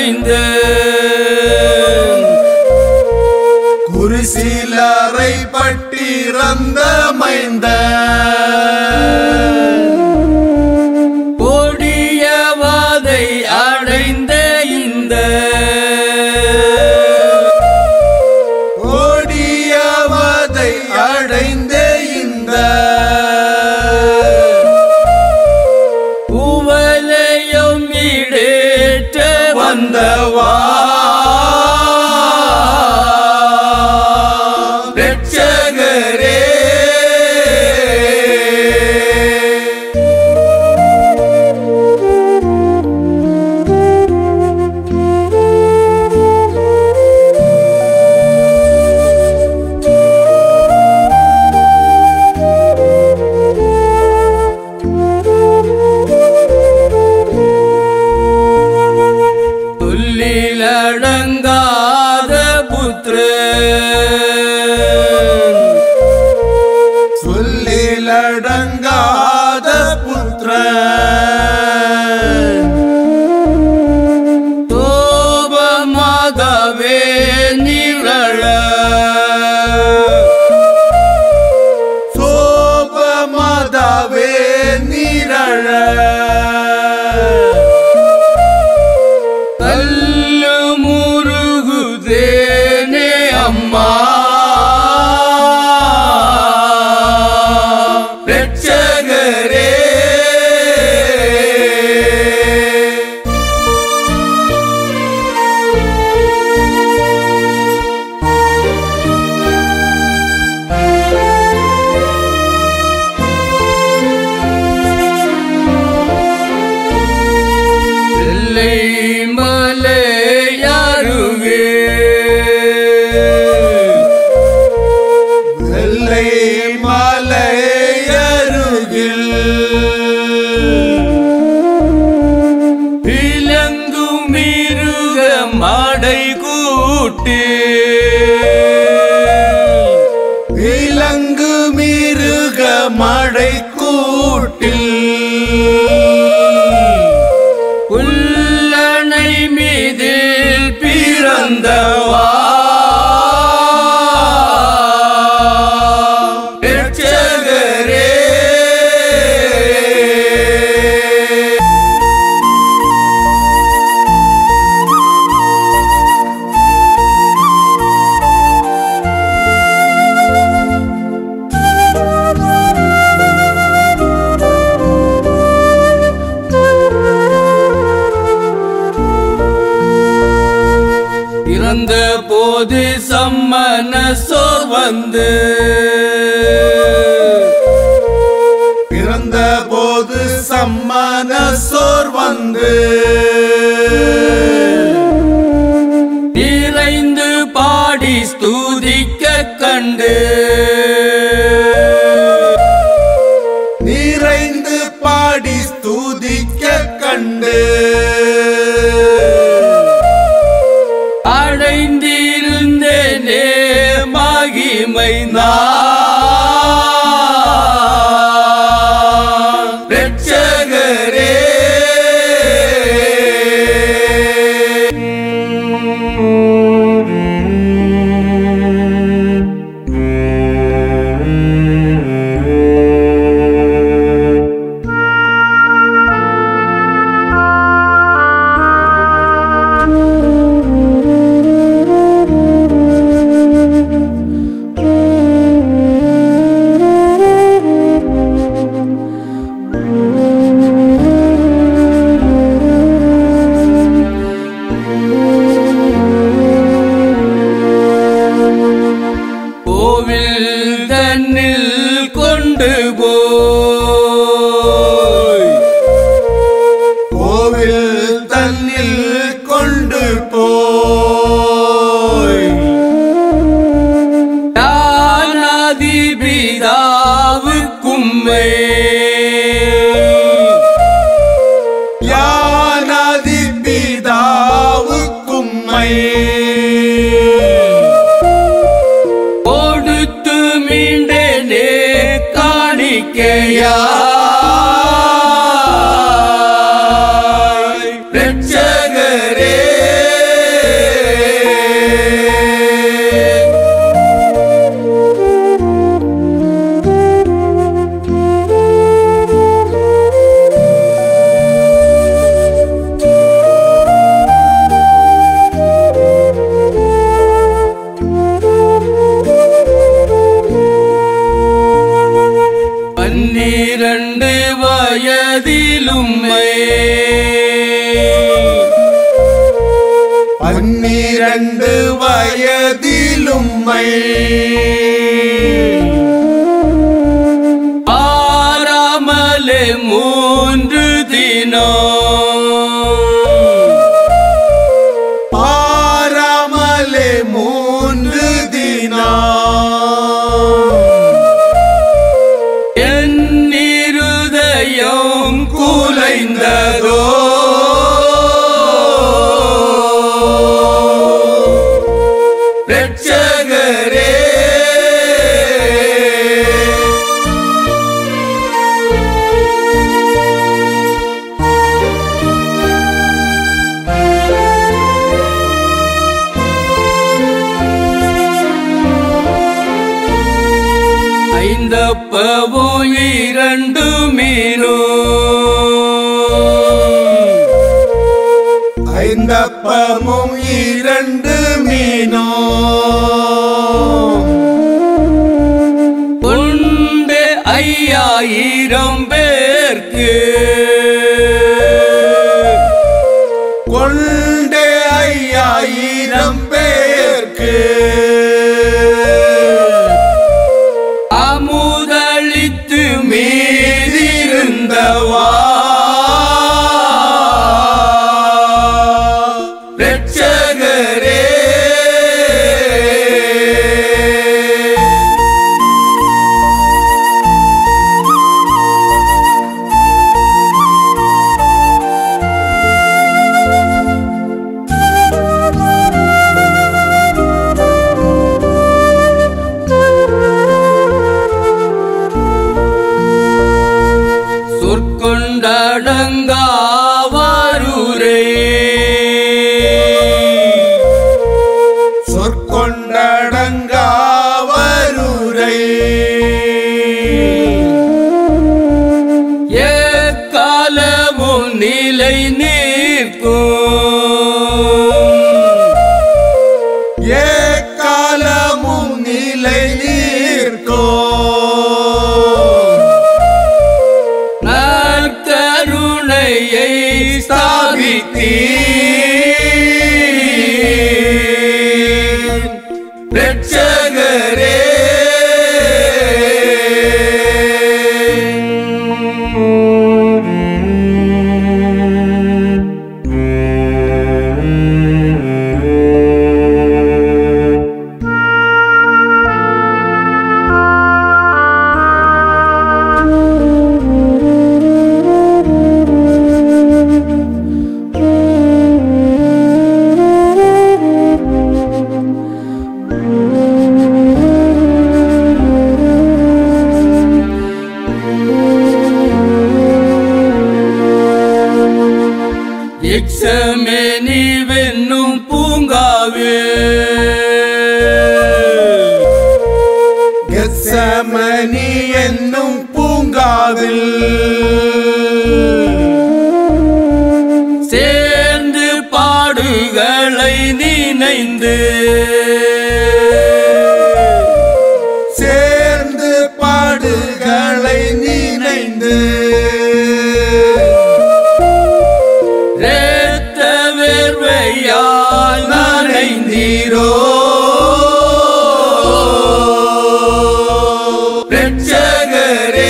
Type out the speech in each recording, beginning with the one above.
அடைந்த குருசீலரை பட்டிறந்த மைந்த கொடியவாதை அடைந்த இந்த கோடியவதை அடைந்த இந்த குவலையும் இடேற்ற வந்தவா ரட்சகரே சொல்லிலடங்காத புத்திரன் சொல்லிலடங்காத புத்திரன் தோபமாகவே நிழல சோபமதவே நிரழ கல்லு முருகுதேனே அம்மா ரட்சகரே வெள்ளை மலையருகே வெள்ளை மலையருகில் விலங்கும் மிருக மாடை கூட்டி விலங்கு மிருக மழை கூட்டில் புல்லணை மீதில் பிறந்தவா ரட்சகரே இறந்த போது சம்மன சோர் வந்து பிறந்த போது சம்மன சோர் வந்து நிறைந்து பாடி ஸ்தூதிக்க கண்டு நிறைந்து பாடி ஸ்தூதிக்க கண்டு அடைந்திருந்தேனே மகிமை நான் ரட்சகரே கோவில் தன்னில் கொண்டு போய் கோவில் தன்னில் கொண்டு போய் தானாதி பிதாவுக்கும்மை யானதி பிதாவுக்கும்மை கொடுத்து மீண்டேனே காணிக்கையா ரட்சகரே பன்னிரண்டு வயதிலும்மை பன்னிரண்டு வயதிலும்மை ஆறாமலே மூன்று தினம் பாராமலே மூன்று தினம் என் இருதயம் குலைந்ததோ ரட்சகரே ஐந்தப்பவும் இரண்டு மீனும் ஐந்தப்பமும் இரண்டு மீனும் உண்டு ஐயாயிரம் பேர்க்கு கொண்டே ஐயாயிரம் பேர்க்கு அமுதளித்து மீதிருந்தவா ரட்சகரே சொற்கொண்டடங்காவாரூரே சொற்கொண்டடங்காவருரை ஏக்காலமும் நிலை நிற்கும் ஏக்காலமும் நிலை நீர்க்கோ நற்கருணையை ஸ்தாபித்தீ ரட்சகரே எக்ஸமேனி வென்னும் பூங்காவே கெத்சமனி என்னும் பூங்காவில் சேர்ந்து பாடுகளை நினைந்து சேர்ந்து பாடுகளை நினைந்து ரத்த வேர்வையால் நனைந்தீரோ ரட்சகரே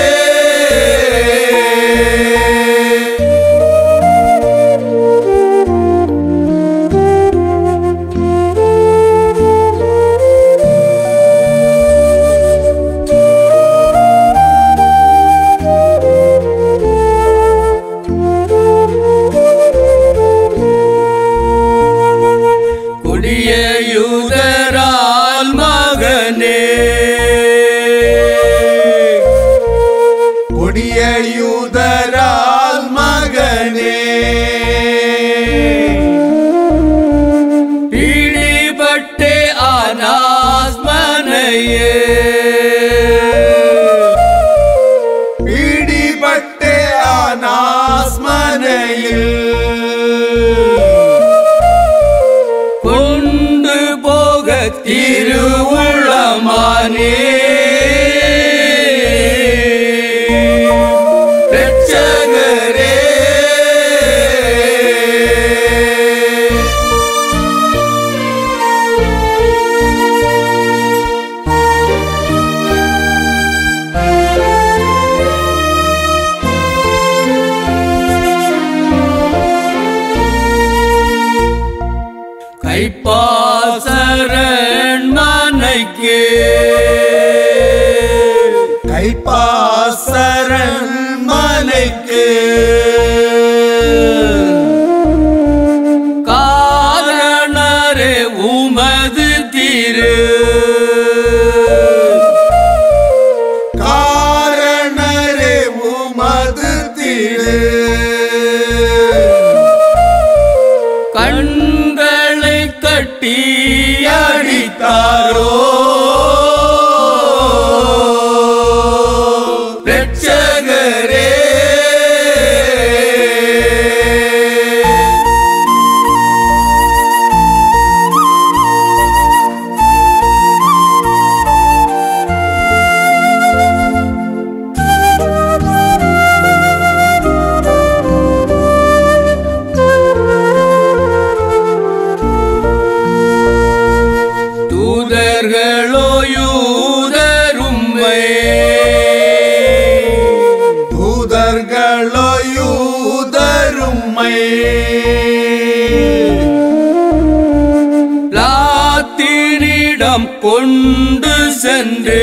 கொடிய யூதரால் மகனே கொடிய யூதரால் மகனே பிடிபட்டே ஆனாஸ் மனையே பிடிபட்டே ஆனாஸ்மனையில் கொண்டு போக திருவுளமானே கைப்பாசரன் மலைக்கு காரணரே உமது திரு காரணரே உமது திரு கண்களை கட்டி அடித்தாரோ ரட்சகரே தூதர்களோ யூதரும்மை தூதர்களோ யூதரும்மை லாத்தினிடம் கொண்டு சென்று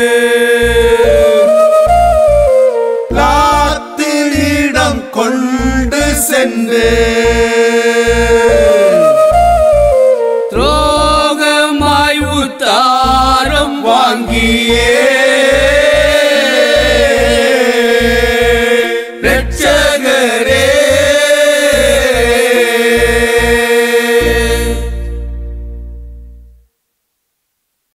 லாத்தினிடம் கொண்டு சென்று துரோகமாய் உத்தாரம் வாங்கியே ரட்சகரே